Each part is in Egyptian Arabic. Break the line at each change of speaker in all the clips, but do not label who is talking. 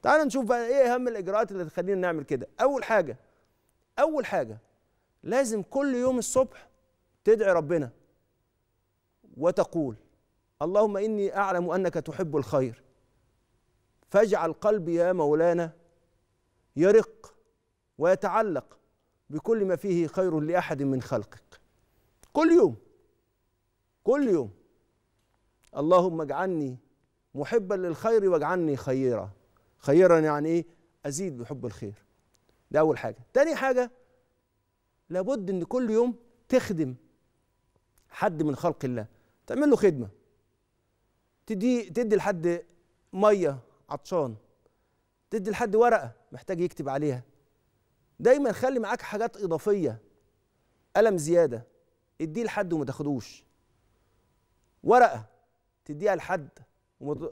تعال نشوف بقى ايه اهم الاجراءات اللي تخلينا نعمل كده اول حاجه اول حاجه لازم كل يوم الصبح تدعي ربنا وتقول اللهم اني اعلم انك تحب الخير فاجعل قلبي يا مولانا يرق ويتعلق بكل ما فيه خير لاحد من خلقك كل يوم كل يوم اللهم اجعلني محبا للخير واجعلني خيرا خيرا يعني ايه ازيد بحب الخير ده اول حاجه تاني حاجه لابد ان كل يوم تخدم حد من خلق الله تعمل له خدمه تدي تدي لحد ميه عطشان تدي لحد ورقه محتاج يكتب عليها دايما خلي معاك حاجات اضافيه قلم زياده اديه لحد وما تاخدوش ورقه تديها لحد وما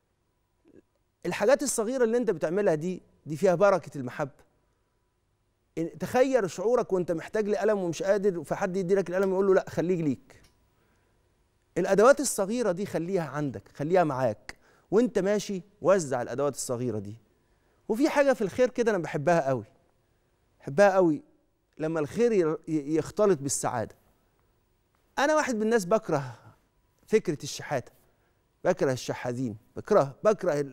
الحاجات الصغيره اللي انت بتعملها دي دي فيها بركه المحبه تخيل شعورك وانت محتاج لقلم ومش قادر فحد يدي لك القلم يقول له لا خليه ليك الادوات الصغيره دي خليها عندك خليها معاك وانت ماشي وزع الادوات الصغيره دي وفي حاجه في الخير كده انا بحبها قوي بحبها قوي لما الخير يختلط بالسعاده انا واحد من الناس بكره فكره الشحاته بكره الشحاذين بكره بكره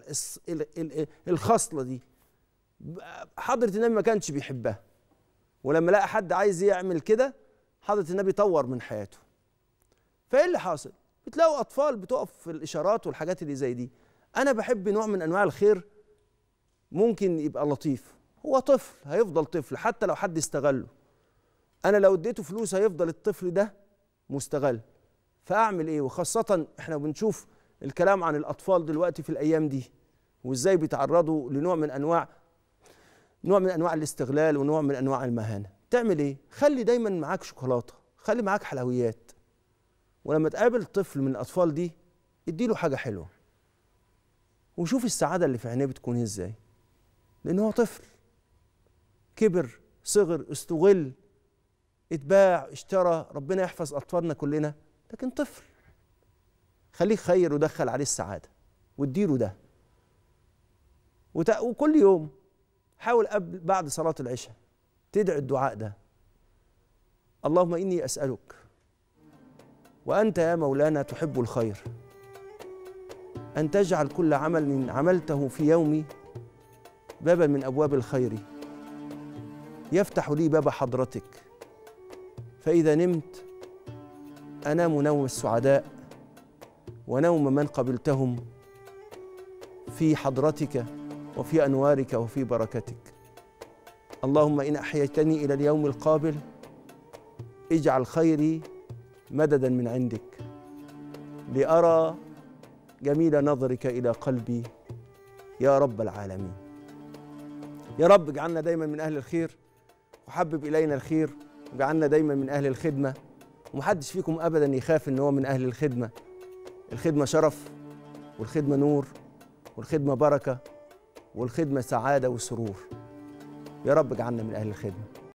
الخصله دي حضره النبي ما كانش بيحبها ولما لقى حد عايز يعمل كده حضره النبي طور من حياته فايه اللي حاصل بتلاقوا اطفال بتقف في الاشارات والحاجات اللي زي دي انا بحب نوع من انواع الخير ممكن يبقى لطيف هو طفل هيفضل طفل حتى لو حد استغله انا لو اديته فلوس هيفضل الطفل ده مستغل فاعمل ايه وخاصه احنا بنشوف الكلام عن الاطفال دلوقتي في الايام دي وازاي بيتعرضوا لنوع من انواع نوع من انواع الاستغلال ونوع من انواع المهانه تعمل ايه خلي دايما معاك شوكولاته خلي معاك حلويات ولما تقابل طفل من الاطفال دي اديله حاجه حلوه وشوف السعاده اللي في عينيه بتكون ازاي لان هو طفل كبر صغر استغل اتباع اشترى ربنا يحفظ اطفالنا كلنا لكن طفل خليه خير ودخل عليه السعاده واديله ده وكل يوم حاول قبل بعد صلاه العشاء تدعي الدعاء ده اللهم اني اسالك وانت يا مولانا تحب الخير ان تجعل كل عمل عملته في يومي بابا من ابواب الخير يفتح لي باب حضرتك فاذا نمت انام نوم السعداء ونوم من قبلتهم في حضرتك وفي انوارك وفي بركتك اللهم ان احييتني الى اليوم القابل اجعل خيري مددا من عندك لارى جميل نظرك الى قلبي يا رب العالمين يا رب اجعلنا دايما من اهل الخير وحبب الينا الخير واجعلنا دايما من اهل الخدمه ومحدش فيكم ابدا يخاف ان هو من اهل الخدمه الخدمه شرف والخدمه نور والخدمه بركه والخدمه سعاده وسرور يا رب اجعلنا من اهل الخدمه